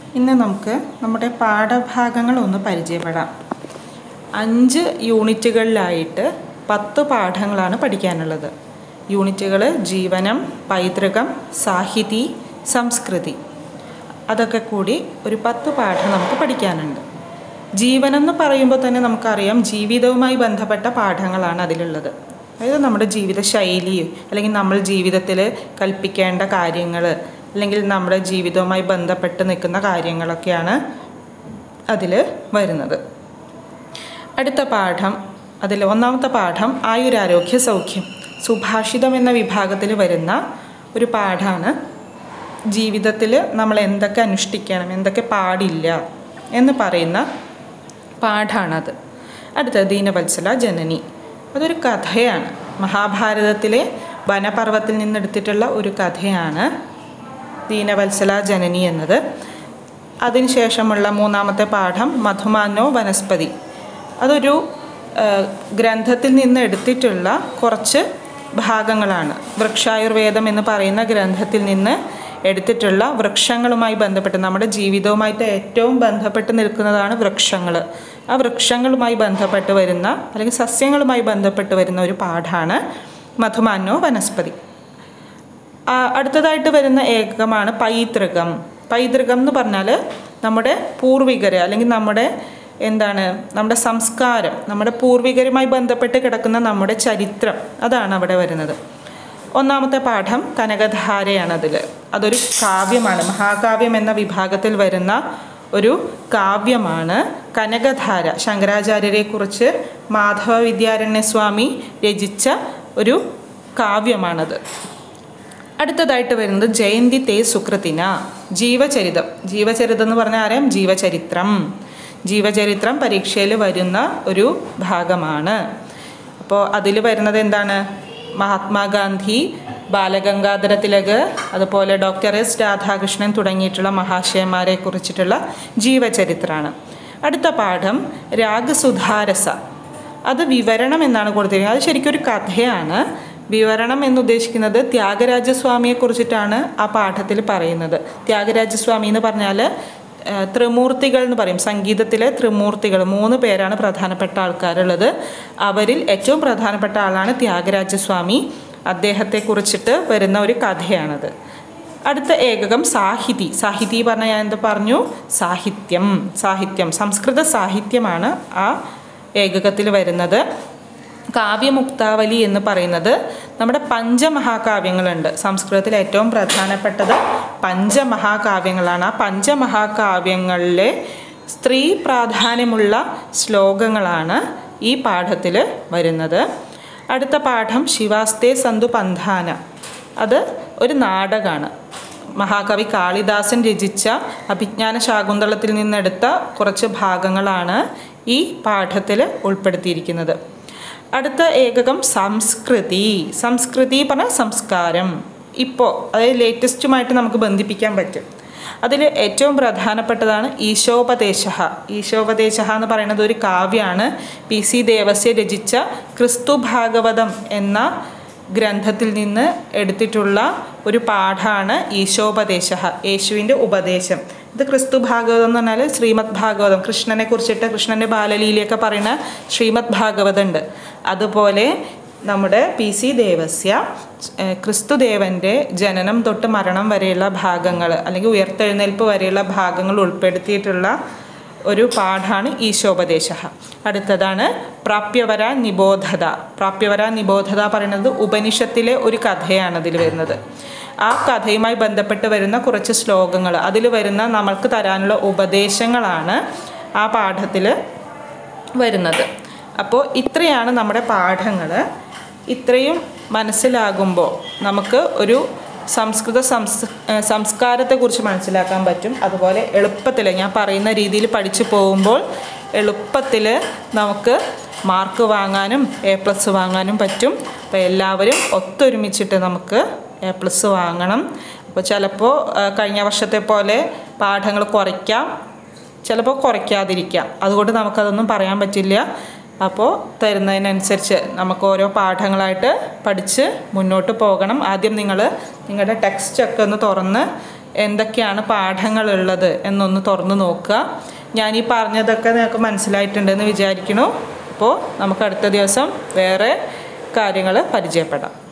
ഇന്ന് നമുക്ക് നമ്മുടെ പാഠഭാഗങ്ങൾ ഒന്ന് പരിചയപ്പെടാം അഞ്ച് യൂണിറ്റുകളിലായിട്ട് പത്ത് പാഠങ്ങളാണ് പഠിക്കാനുള്ളത് യൂണിറ്റുകൾ ജീവനം പൈതൃകം സാഹിതി സംസ്കൃതി അതൊക്കെ കൂടി ഒരു പത്ത് പാഠം നമുക്ക് പഠിക്കാനുണ്ട് ജീവനം എന്ന് പറയുമ്പോൾ തന്നെ നമുക്കറിയാം ജീവിതവുമായി ബന്ധപ്പെട്ട പാഠങ്ങളാണ് അതിലുള്ളത് അതായത് നമ്മുടെ ജീവിത ശൈലി അല്ലെങ്കിൽ നമ്മൾ ജീവിതത്തിൽ കൽപ്പിക്കേണ്ട കാര്യങ്ങൾ അല്ലെങ്കിൽ നമ്മുടെ ജീവിതവുമായി ബന്ധപ്പെട്ട് നിൽക്കുന്ന കാര്യങ്ങളൊക്കെയാണ് അതിൽ വരുന്നത് അടുത്ത പാഠം അതിൽ ഒന്നാമത്തെ പാഠം ആയുരാരോഗ്യ സൗഖ്യം സുഭാഷിതം എന്ന വിഭാഗത്തിൽ വരുന്ന ഒരു പാഠമാണ് ജീവിതത്തിൽ നമ്മൾ എന്തൊക്കെ അനുഷ്ഠിക്കണം എന്തൊക്കെ പാടില്ല എന്ന് പറയുന്ന പാഠാണത് അടുത്ത ദീനവത്സല ജനനി അതൊരു കഥയാണ് മഹാഭാരതത്തിലെ വനപർവ്വത്തിൽ നിന്നെടുത്തിട്ടുള്ള ഒരു കഥയാണ് ദീനവത്സല ജനനി എന്നത് അതിനുശേഷമുള്ള മൂന്നാമത്തെ പാഠം മധുമാനോ വനസ്പതി അതൊരു ഗ്രന്ഥത്തിൽ നിന്ന് എടുത്തിട്ടുള്ള കുറച്ച് ഭാഗങ്ങളാണ് വൃക്ഷായുർവേദം എന്ന് പറയുന്ന ഗ്രന്ഥത്തിൽ നിന്ന് എടുത്തിട്ടുള്ള വൃക്ഷങ്ങളുമായി ബന്ധപ്പെട്ട് നമ്മുടെ ജീവിതവുമായിട്ട് ഏറ്റവും ബന്ധപ്പെട്ട് നിൽക്കുന്നതാണ് വൃക്ഷങ്ങൾ ആ വൃക്ഷങ്ങളുമായി ബന്ധപ്പെട്ട് വരുന്ന അല്ലെങ്കിൽ സസ്യങ്ങളുമായി ബന്ധപ്പെട്ട് വരുന്ന ഒരു പാഠമാണ് മധുമാനോ വനസ്പതി അടുത്തതായിട്ട് വരുന്ന ഏകമാണ് പൈതൃകം പൈതൃകം എന്ന് പറഞ്ഞാൽ നമ്മുടെ പൂർവികർ അല്ലെങ്കിൽ നമ്മുടെ എന്താണ് നമ്മുടെ സംസ്കാരം നമ്മുടെ പൂർവികരുമായി ബന്ധപ്പെട്ട് കിടക്കുന്ന നമ്മുടെ ചരിത്രം അതാണ് അവിടെ വരുന്നത് ഒന്നാമത്തെ പാഠം കനകധാരയാണ് അതിൽ അതൊരു കാവ്യമാണ് മഹാകാവ്യം എന്ന വിഭാഗത്തിൽ വരുന്ന ഒരു കാവ്യമാണ് കനകധാര ശങ്കരാചാര്യരെക്കുറിച്ച് മാധവ വിദ്യാരണ്യസ്വാമി രചിച്ച ഒരു കാവ്യമാണത് അടുത്തതായിട്ട് വരുന്നത് ജയന്തി തേ സുകൃതിന ജീവചരിതം ജീവചരിതം എന്ന് പറഞ്ഞാൽ ആരാം ജീവചരിത്രം ജീവചരിത്രം പരീക്ഷയിൽ വരുന്ന ഒരു ഭാഗമാണ് അപ്പോൾ അതിൽ വരുന്നത് എന്താണ് മഹാത്മാഗാന്ധി ബാലഗംഗാധര തിലക് അതുപോലെ ഡോക്ടർ എസ് രാധാകൃഷ്ണൻ തുടങ്ങിയിട്ടുള്ള മഹാശയന്മാരെ കുറിച്ചിട്ടുള്ള ജീവചരിത്രമാണ് അടുത്ത പാഠം രാഗസുധാരസ അത് വിവരണം എന്നാണ് കൊടുത്തിരിക്കുന്നത് അത് ശരിക്കും ഒരു കഥയാണ് വിവരണം എന്നുദ്ദേശിക്കുന്നത് ത്യാഗരാജസ്വാമിയെ കുറിച്ചിട്ടാണ് ആ പാഠത്തിൽ പറയുന്നത് ത്യാഗരാജസ്വാമി എന്ന് പറഞ്ഞാൽ ത്രിമൂർത്തികൾ എന്ന് പറയും സംഗീതത്തിലെ ത്രിമൂർത്തികൾ മൂന്ന് പേരാണ് പ്രധാനപ്പെട്ട ആൾക്കാരുള്ളത് അവരിൽ ഏറ്റവും പ്രധാനപ്പെട്ട ആളാണ് ത്യാഗരാജസ്വാമി അദ്ദേഹത്തെ കുറിച്ചിട്ട് വരുന്ന ഒരു കഥയാണത് അടുത്ത ഏകകം സാഹിതി സാഹിതി പറഞ്ഞാൽ ഞാൻ എന്താ പറഞ്ഞു സാഹിത്യം സാഹിത്യം സംസ്കൃത സാഹിത്യമാണ് ആ ഏകകത്തിൽ വരുന്നത് കാവ്യമുക്താവലി എന്ന് പറയുന്നത് നമ്മുടെ പഞ്ചമഹാകാവ്യങ്ങളുണ്ട് സംസ്കൃതത്തിൽ ഏറ്റവും പ്രധാനപ്പെട്ടത് പഞ്ചമഹാകാവ്യങ്ങളാണ് ആ പഞ്ചമഹാകാവ്യങ്ങളിലെ സ്ത്രീ പ്രാധാന്യമുള്ള ശ്ലോകങ്ങളാണ് ഈ പാഠത്തിൽ വരുന്നത് അടുത്ത പാഠം ശിവാസ്തേ സന്തു പന്ഥാന അത് ഒരു നാടകമാണ് മഹാകവി കാളിദാസൻ രചിച്ച അഭിജ്ഞാന ശാകുന്തളത്തിൽ നിന്നെടുത്ത കുറച്ച് ഭാഗങ്ങളാണ് ഈ പാഠത്തിൽ ഉൾപ്പെടുത്തിയിരിക്കുന്നത് അടുത്ത ഏകകം സംസ്കൃതി സംസ്കൃതി പറഞ്ഞാൽ സംസ്കാരം ഇപ്പോൾ അതായത് ലേറ്റസ്റ്റുമായിട്ട് നമുക്ക് ബന്ധിപ്പിക്കാൻ പറ്റും അതിൽ ഏറ്റവും പ്രധാനപ്പെട്ടതാണ് ഈശോപദേശ ഈശോപദേശ എന്ന് പറയുന്നത് ഒരു കാവ്യമാണ് പി സി ദേവസ്യ രചിച്ച ക്രിസ്തു ഭാഗവതം എന്ന ഗ്രന്ഥത്തിൽ നിന്ന് എടുത്തിട്ടുള്ള ഒരു പാഠമാണ് ഈശോപദേശ യേശുവിൻ്റെ ഉപദേശം ഇത് ക്രിസ്തു ഭാഗവതം എന്ന് പറഞ്ഞാൽ ശ്രീമദ് ഭാഗവതം കൃഷ്ണനെ കുറിച്ചിട്ട് കൃഷ്ണൻ്റെ ബാലലീലയൊക്കെ പറയുന്ന ശ്രീമദ് ഭാഗവതം ഉണ്ട് അതുപോലെ നമ്മുടെ പി സി ദേവസ്യ ക്രിസ്തുദേവൻ്റെ ജനനം തൊട്ട് മരണം വരെയുള്ള ഭാഗങ്ങൾ അല്ലെങ്കിൽ ഉയർത്തെഴുന്നേൽപ്പ് വരെയുള്ള ഭാഗങ്ങൾ ഉൾപ്പെടുത്തിയിട്ടുള്ള ഒരു പാഠാണ് ഈശോപദേശ അടുത്തതാണ് പ്രാപ്യവര നിബോധത പ്രാപ്യവര നിബോധത പറയുന്നത് ഉപനിഷത്തിലെ ഒരു കഥയാണ് അതിൽ വരുന്നത് ആ കഥയുമായി ബന്ധപ്പെട്ട് വരുന്ന കുറച്ച് ശ്ലോകങ്ങൾ അതിൽ വരുന്ന നമ്മൾക്ക് തരാനുള്ള ഉപദേശങ്ങളാണ് ആ പാഠത്തിൽ വരുന്നത് അപ്പോൾ ഇത്രയാണ് നമ്മുടെ പാഠങ്ങൾ ഇത്രയും മനസ്സിലാകുമ്പോൾ നമുക്ക് ഒരു സംസ്കൃത സംസ് സംസ്കാരത്തെക്കുറിച്ച് മനസ്സിലാക്കാൻ പറ്റും അതുപോലെ എളുപ്പത്തിൽ ഞാൻ പറയുന്ന രീതിയിൽ പഠിച്ചു പോകുമ്പോൾ എളുപ്പത്തിൽ നമുക്ക് മാർക്ക് വാങ്ങാനും എ പ്ലസ് വാങ്ങാനും പറ്റും അപ്പോൾ എല്ലാവരും ഒത്തൊരുമിച്ചിട്ട് നമുക്ക് എ പ്ലസ് വാങ്ങണം അപ്പോൾ ചിലപ്പോൾ കഴിഞ്ഞ വർഷത്തെ പോലെ പാഠങ്ങൾ കുറയ്ക്കാം ചിലപ്പോൾ കുറയ്ക്കാതിരിക്കാം അതുകൊണ്ട് നമുക്കതൊന്നും പറയാൻ പറ്റില്ല അപ്പോൾ തരുന്നതിനനുസരിച്ച് നമുക്ക് ഓരോ പാഠങ്ങളായിട്ട് പഠിച്ച് മുന്നോട്ട് പോകണം ആദ്യം നിങ്ങൾ നിങ്ങളുടെ ടെക്സ്റ്റൊക്കെ ഒന്ന് തുറന്ന് എന്തൊക്കെയാണ് പാഠങ്ങളുള്ളത് എന്നൊന്ന് തുറന്നു നോക്കുക ഞാൻ ഈ പറഞ്ഞതൊക്കെ നിങ്ങൾക്ക് മനസ്സിലായിട്ടുണ്ടെന്ന് വിചാരിക്കുന്നു അപ്പോൾ നമുക്ക് അടുത്ത ദിവസം വേറെ കാര്യങ്ങൾ പരിചയപ്പെടാം